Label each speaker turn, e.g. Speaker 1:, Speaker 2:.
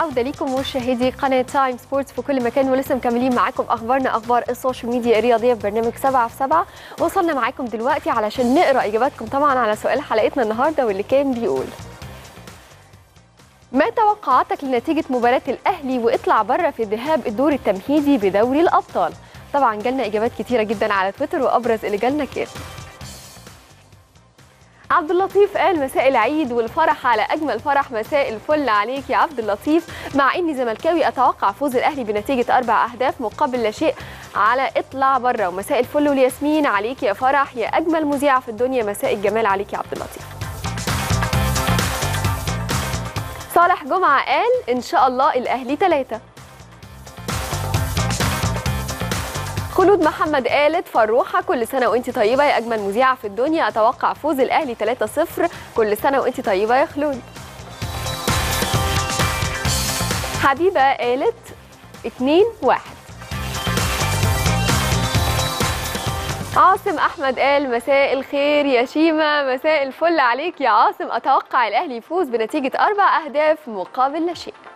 Speaker 1: العودة ليكم مشاهدي قناة تايم سبورتس في كل مكان ولسه مكملين معاكم أخبارنا أخبار السوشيال ميديا الرياضية في برنامج 7 في 7 وصلنا معاكم دلوقتي علشان نقرأ إجاباتكم طبعا على سؤال حلقتنا النهاردة واللي كان بيقول ما توقعاتك لنتيجة مباراة الأهلي واطلع بره في ذهاب الدور التمهيدي بدوري الأبطال طبعا جالنا إجابات كتيرة جدا على تويتر وأبرز اللي جالنا كان عبد اللطيف قال مساء العيد والفرح على اجمل فرح مساء الفل عليك يا عبد اللطيف مع اني زملكاوي اتوقع فوز الاهلي بنتيجه اربع اهداف مقابل لا شيء على اطلع بره ومساء الفل والياسمين عليك يا فرح يا اجمل مذيعه في الدنيا مساء الجمال عليك يا عبد اللطيف صالح جمعه قال ان شاء الله الاهلي ثلاثه خلود محمد قالت فروحه كل سنه وانت طيبه يا اجمل مذيعه في الدنيا اتوقع فوز الاهلي 3-0 كل سنه وانت طيبه يا خلود حبيبه قالت 2-1 عاصم احمد قال مساء الخير يا شيماء مساء الفل عليك يا عاصم اتوقع الاهلي يفوز بنتيجه اربع اهداف مقابل لا شيء